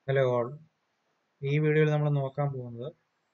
hello all ഈ വീഡിയോയിൽ നമ്മൾ നോക്കാൻ പോകുന്നത്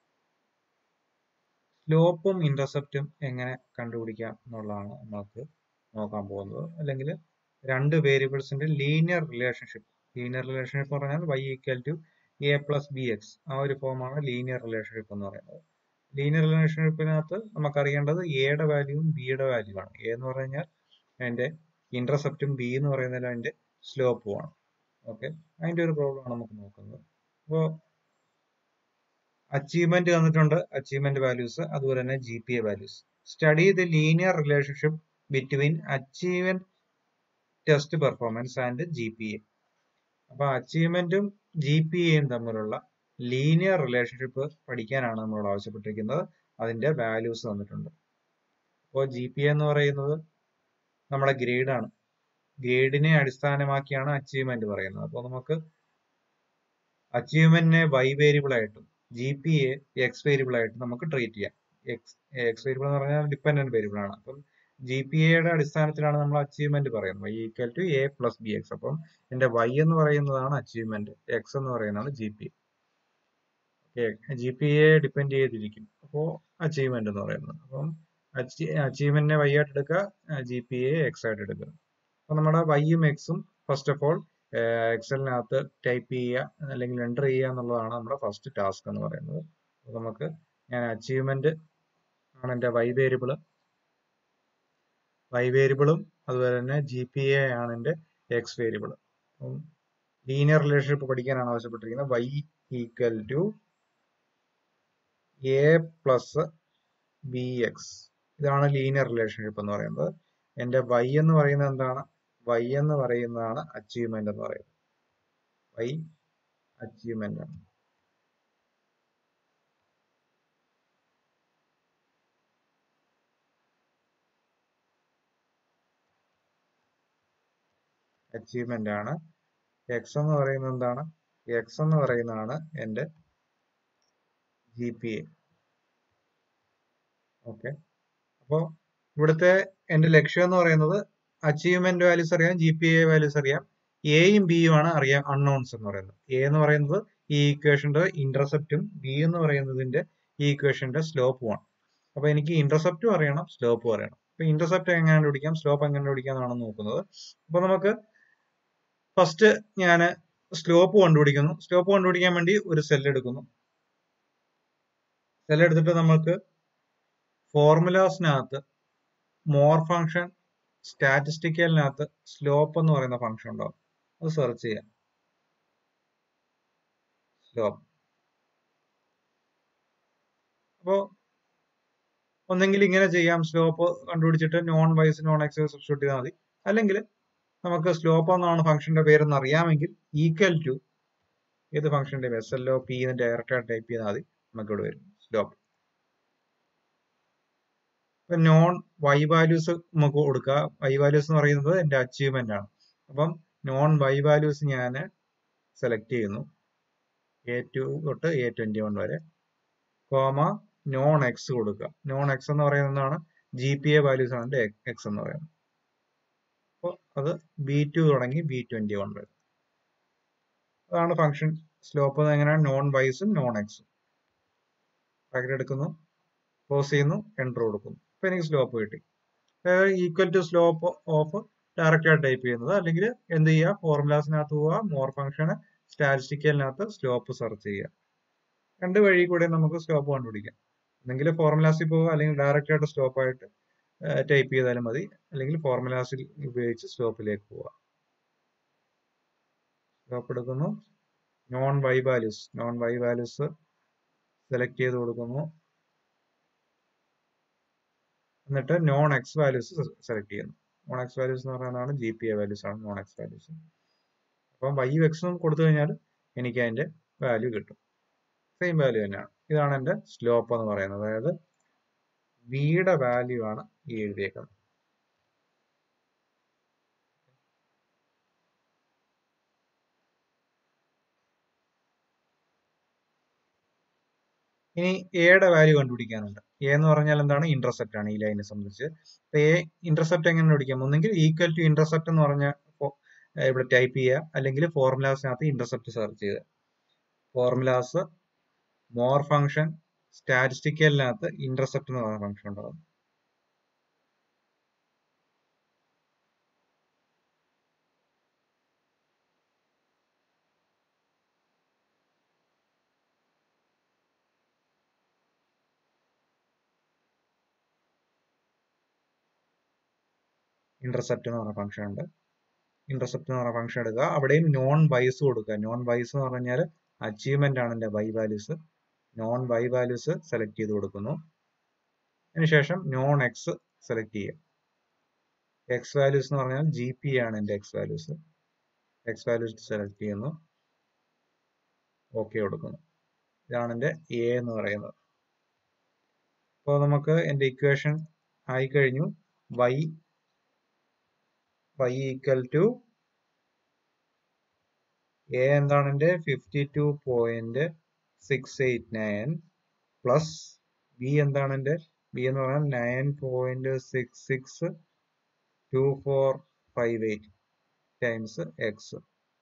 സ്ലോപ്പും ഇന്റർസെപ്റ്റും എങ്ങനെ കണ്ടുപിടിക്കാം എന്നുള്ളതാണ് നമുക്ക് നോക്കാൻ പോകുന്നത് അല്ലെങ്കിൽ രണ്ട് വേരിയബിൾസിന്റെ ലീനിയർ റിലേഷൻഷിപ്പ് ലീനിയർ റിലേഷൻഷിപ്പ് പറഞ്ഞാൽ y equal to A plus B X ആ ഒരു ഫോമാണ് ലീനിയർ റിലേഷൻഷിപ്പ് എന്ന് പറയുന്നത് ലീനിയർ റിലേഷൻഷിപ്പിനകത്ത് നമുക്കറിയേണ്ടത് എയുടെ വാല്യൂവും ബിയുടെ വാല്യൂ ആണ് എ എന്ന് പറഞ്ഞു കഴിഞ്ഞാൽ അതിന്റെ ഇന്റർസെപ്റ്റും ബി എന്ന് പറയുന്നതിൽ അതിന്റെ സ്ലോപ്പുമാണ് ഓക്കെ അതിന്റെ ഒരു പ്രോബ്ലം ആണ് നമുക്ക് നോക്കുന്നത് അപ്പോൾ അച്ചീവ്മെന്റ് തന്നിട്ടുണ്ട് അച്ചീവ്മെന്റ് വാല്യൂസ് അതുപോലെ തന്നെ G P A values study the linear relationship between achievement test performance and G P A അപ്പൊ അച്ചീവ്മെന്റും ജി പി എയും തമ്മിലുള്ള ലീനിയർ റിലേഷൻഷിപ്പ് പഠിക്കാനാണ് നമ്മളോട് ആവശ്യപ്പെട്ടിരിക്കുന്നത് അതിന്റെ വാല്യൂസ് തന്നിട്ടുണ്ട് അപ്പോൾ ജി പി എ എന്ന് പറയുന്നത് നമ്മുടെ ഗ്രേഡാണ് ഗ്രേഡിനെ അടിസ്ഥാനമാക്കിയാണ് അച്ചീവ്മെന്റ് പറയുന്നത് അപ്പോൾ നമുക്ക് അച്ചീവ്മെന്റിനെ വൈ വേരിയബിൾ ആയിട്ടും G P A X variable ആയിട്ടും നമുക്ക് ട്രീറ്റ് ചെയ്യാം എക്സ് എക്സ് വേരിയബിൾ എന്ന് പറഞ്ഞാൽ ഡിപ്പെൻഡന്റ് വേരിയബിൾ ആണ് അപ്പം ജി പി എയുടെ അടിസ്ഥാനത്തിലാണ് നമ്മൾ അച്ചീവ്മെന്റ് പറയുന്നത് Y equal to A plus B X അപ്പം എന്റെ വൈ എന്ന് പറയുന്നതാണ് അച്ചീവ്മെന്റ് എക്സ് എന്ന് പറയുന്നതാണ് G P G P A depend ചെയ്തിരിക്കും അപ്പോൾ അച്ചീവ്മെന്റ് എന്ന് പറയുന്നത് അപ്പം അച്ചീവ്മെന്റിനെ വൈ ആയിട്ട് എടുക്കുക ജി പി എ എക്സ് ആയിട്ട് എടുക്കുക അപ്പൊ നമ്മുടെ വൈയും എക്സും ഫസ്റ്റ് ഓഫ് ഓൾ എക്സലിനകത്ത് ടൈപ്പ് ചെയ്യുക അല്ലെങ്കിൽ എൻ്റർ ചെയ്യുക എന്നുള്ളതാണ് നമ്മുടെ ഫസ്റ്റ് ടാസ്ക് എന്ന് പറയുന്നത് അപ്പോൾ നമുക്ക് ഞാൻ അച്ചീവ്മെന്റ് ആണ് എൻ്റെ വൈ വേരിയബിൾ വൈ വേരിയബിളും അതുപോലെ തന്നെ ജി പി എ ആണ് എൻ്റെ എക്സ് വേരിയബിൾ അപ്പം ലീനിയർ റിലേഷൻഷിപ്പ് പഠിക്കാനാണ് ആവശ്യപ്പെട്ടിരിക്കുന്നത് Y equal to A plus B X ഇതാണ് ലീനിയർ റിലേഷൻഷിപ്പ് എന്ന് പറയുന്നത് എൻ്റെ വൈ എന്ന് പറയുന്നത് എന്താണ് വൈ എന്ന് പറയുന്നതാണ് അച്ചീവ്മെന്റ് എന്ന് പറയുന്നത് വൈ അച്ചീവ്മെന്റ് ആണ് അച്ചീവ്മെന്റ് ആണ് എക്സ് എന്ന് പറയുന്നത് എന്താണ് എക്സ് എന്ന് പറയുന്നതാണ് എൻ്റെ ജി പി എ ഓക്കെ അപ്പോൾ ഇവിടുത്തെ എൻ്റെ ലക്ഷ്യം എന്ന് പറയുന്നത് അച്ചീവ്മെന്റ് വാല്യൂസ് അറിയാം ജി പി എ വാല്യൂസ് അറിയാം എയും ബിയും ആണ് അറിയാം അൺനോൺസ് എന്ന് പറയുന്നത് എ എന്ന് പറയുന്നത് ഈ ഇക്വേഷന്റെ ഇന്റർസെപ്റ്റും ബി എന്ന് പറയുന്നതിന്റെ ഈ ഇക്വേഷന്റെ സ്ലോപ്പുമാണ് അപ്പൊ എനിക്ക് ഇന്റർസെപ്റ്റും അറിയണം സ്ലോപ്പും അറിയണം അപ്പൊ ഇന്റർസെപ്റ്റ് എങ്ങനെ കണ്ടുപിടിക്കാം സ്ലോപ്പ് എങ്ങനെ കണ്ടുപിടിക്കാന്നാണ് നോക്കുന്നത് അപ്പൊ നമുക്ക് ഫസ്റ്റ് ഞാൻ സ്ലോപ്പ് കണ്ടുപിടിക്കുന്നു സ്ലോപ്പ് കണ്ടുപിടിക്കാൻ വേണ്ടി ഒരു സെൽ എടുക്കുന്നു സെൽ എടുത്തിട്ട് നമുക്ക് ഫോർമുലാസിനകത്ത് മോർ ഫംഗ്ഷൻ സ്റ്റാറ്റിസ്റ്റിക്കലിനകത്ത് സ്ലോപ്പ് എന്ന് പറയുന്ന ഫംഗ്ഷൻ ഉണ്ടാവും അത് സെർച്ച് ചെയ്യാം സ്ലോപ്പ് അപ്പോ ഒന്നെങ്കിൽ ഇങ്ങനെ ചെയ്യാം സ്ലോപ്പ് കണ്ടുപിടിച്ചിട്ട് known Ys known X substitute ചെയ്താൽ മതി അല്ലെങ്കിൽ നമുക്ക് സ്ലോപ്പ് എന്നാണ് ഫംഗ്ഷന്റെ പേരെന്ന് അറിയാമെങ്കിൽ ഈക്വൽ ടു ഏത് ഫംഗ്ഷന്റെ എസ് എൽ ഒ പി എന്ന് ഡയറക്റ്റ് ആയിട്ട് ടൈപ്പ് ചെയ്താൽ മതി നമുക്ക് ഇവിടെ വരും സ്ലോപ്പ് ഇപ്പൊ നോൺ വൈ വാല്യൂസ് നമുക്ക് കൊടുക്കുക വൈ വാല്യൂസ് എന്ന് പറയുന്നത് എന്റെ അച്ചീവ്മെന്റ് ആണ് അപ്പം നോൺ വൈ വാല്യൂസ് ഞാൻ സെലക്ട് ചെയ്യുന്നു എ ടു തൊട്ട് എ ട്വന്റി വൺ വരെ കോമ നോൺ എക്സ് കൊടുക്കുക നോൺ എക്സ് എന്ന് പറയുന്നതാണ് ജി പി എ വാല്യൂസ് ആണ് എക്സ് എന്ന് പറയുന്നത് അപ്പോൾ അത് ബി ടു തുടങ്ങി ബി ട്വന്റി വൺ വരെ അതാണ് ഫംഗ്ഷൻ സ്ലോപ്പ് എങ്ങനെയാണ് നോൺ വൈസും നോൺ എക്സും ബ്രാക്കറ്റ് എടുക്കുന്നു ക്ലോസ് ചെയ്യുന്നു എൻ്റർ കൊടുക്കുന്നു അപ്പൊ എനിക്ക് സ്ലോപ്പ് കിട്ടി അതായത് equal to slope of direct ആയിട്ട് ടൈപ്പ് ചെയ്യുന്നത് അല്ലെങ്കിൽ എന്ത് ചെയ്യുക ഫോർമുലാസിനകത്ത് പോവുക മോർ ഫംഗ്ഷന് സ്റ്റാറ്റിസ്റ്റിക്കലിനകത്ത് സ്ലോപ്പ് സെർച്ച് ചെയ്യുക രണ്ട് വഴി കൂടെ നമുക്ക് സ്ലോപ്പ് കണ്ടുപിടിക്കാം ഒന്നെങ്കിൽ ഫോർമുലാസിൽ പോവുക അല്ലെങ്കിൽ ഡയറക്റ്റ് ആയിട്ട് സ്ലോപ്പ് ആയിട്ട് ടൈപ്പ് ചെയ്താലും മതി അല്ലെങ്കിൽ ഫോർമുലാസിൽ ഉപയോഗിച്ച് സ്ലോപ്പിലേക്ക് പോവുക സ്ലോപ്പ് എടുക്കുന്നു known Y values known Y values select ചെയ്ത് കൊടുക്കുന്നു എന്നിട്ട് നോൺ എക്സ് വാല്യൂസ് സെലക്ട് ചെയ്യുന്നു നോൺ എക്സ് വാല്യൂസ് എന്ന് പറയുന്നതാണ് ജി പി എ വാല്യൂസ് ആണ് നോൺ എക്സ് വാല്യൂസ് അപ്പം വൈ എക്സും കൊടുത്തു കഴിഞ്ഞാൽ എനിക്ക് അതിന്റെ വാല്യൂ കിട്ടും സെയിം വാല്യൂ തന്നെയാണ് ഇതാണ് എന്റെ സ്ലോപ്പ് എന്ന് പറയുന്നത് അതായത് വിയുടെ വാല്യൂ ആണ് ഈ എഴുതിയേക്കുന്നത് ഇനി എയുടെ വാല്യൂ കണ്ടുപിടിക്കാനുണ്ട് എ എന്ന് പറഞ്ഞാൽ എന്താണ് ഇന്റർസെപ്റ്റ് ആണ് ഈ ലൈനെ സംബന്ധിച്ച് എ ഇന്റർസെപ്റ്റ് എങ്ങനെ കണ്ടുപിടിക്കാം ഒന്നെങ്കിൽ ഈക്വൽ ടു ഇന്റർസെപ്റ്റ് എന്ന് പറഞ്ഞ ഇവിടെ ടൈപ്പ് ചെയ്യുക അല്ലെങ്കിൽ ഫോർമുലാസിനകത്ത് ഇന്റർസെപ്റ്റ് സെർച്ച് ചെയ്യുക ഫോർമുലാസ് മോർ ഫംഗ്ഷൻ സ്റ്റാറ്റിസ്റ്റിക്കലിനകത്ത് ഇന്റർസെപ്റ്റ് എന്ന് പറയുന്ന ഫംഗ്ഷൻ ഉണ്ടാകും ഇന്റർസെപ്റ്റ് എന്ന് പറഞ്ഞ ഫംഗ്ഷൻ ഉണ്ട് ഇന്റർസെപ്റ്റ് എന്ന് പറഞ്ഞ ഫംഗ്ഷൻ എടുക്കുക അവിടെയും നോൺ വൈസ് കൊടുക്കുക നോൺ വൈസ് എന്ന് പറഞ്ഞാൽ അച്ചീവ്മെന്റ് ആണ് എന്റെ Y values known Y values select ചെയ്ത് കൊടുക്കുന്നു അതിനുശേഷം നോൺ എക്സ് സെലക്ട് ചെയ്യുക എക്സ് വാല്യൂസ് എന്ന് പറഞ്ഞാൽ ജി പി ആണ് എന്റെ X values X values select ചെയ്യുന്നു ഓക്കെ കൊടുക്കുന്നു ഇതാണ് എന്റെ എ എന്ന് പറയുന്നത് അപ്പോൾ നമുക്ക് എന്റെ ഇക്വേഷൻ ആയി കഴിഞ്ഞു Y y equal to A എന്താണ് എൻ്റെ fifty two point six eight nine plus B എന്താണ് എൻ്റെ ബി എന്ന് പറഞ്ഞാൽ nine point six six two four five eight times X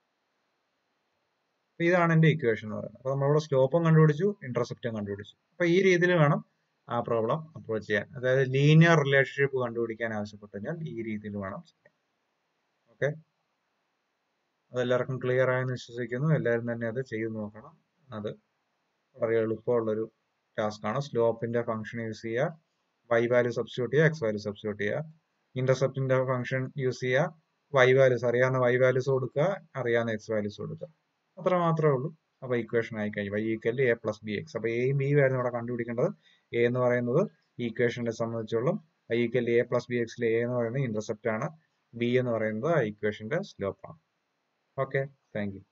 ഇതാണ് എൻ്റെ ഇക്വേഷൻ എന്ന് പറയുന്നത് അപ്പോൾ നമ്മളിവിടെ സ്ലോപ്പും കണ്ടുപിടിച്ചു ഇന്റർസെപ്റ്റും കണ്ടുപിടിച്ചു അപ്പോൾ ഈ രീതിയിൽ വേണം ആ പ്രോബ്ലം അപ്രോച്ച് ചെയ്യാൻ അതായത് ലീനിയർ റിലേഷൻഷിപ്പ് കണ്ടുപിടിക്കാൻ ആവശ്യപ്പെട്ടു കഴിഞ്ഞാൽ ഈ രീതിയിൽ വേണം ചെയ്യാൻ ഓക്കെ അതെല്ലാവർക്കും ക്ലിയർ ആയെന്ന് വിശ്വസിക്കുന്നു എല്ലാവരും തന്നെ അത് ചെയ്തു നോക്കണം അത് വളരെ എളുപ്പമുള്ളൊരു ടാസ്ക് ആണ് സ്ലോപ്പിന്റെ ഫംഗ്ഷൻ യൂസ് ചെയ്യുക വൈ വാല്യൂ സബ്സ്റ്റിറ്റ്യൂട്ട് ചെയ്യുക എക്സ് വാല്യൂ സബ്സ്റ്റിറ്റ്യൂട്ട് ചെയ്യുക ഇന്റർസെപ്റ്റിന്റെ ഫംഗ്ഷൻ യൂസ് ചെയ്യുക വൈ വാല്യൂസ് അറിയാവുന്ന വൈ വാല്യൂസ് കൊടുക്കുക അറിയാവുന്ന എക്സ് വാല്യൂസ് കൊടുക്കുക അത്ര മാത്രമേ ഉള്ളൂ അപ്പൊ ഇക്വേഷൻ ആയി കഴിഞ്ഞു Y equal A plus B X അപ്പൊ എയും ബി ആയിരുന്നു ഇവിടെ കണ്ടുപിടിക്കേണ്ടത് എ എന്ന് പറയുന്നത് ഈക്വേഷനെ സംബന്ധിച്ചോളം I equal A plus B എക്സിലെ എ എന്ന് പറയുന്നത് ഇന്റർസെപ്റ്റ് ആണ് ബി എന്ന് പറയുന്നത് ആ ഇക്വേഷന്റെ സ്ലോപ്പ് ആണ് ഓക്കെ താങ്ക് യു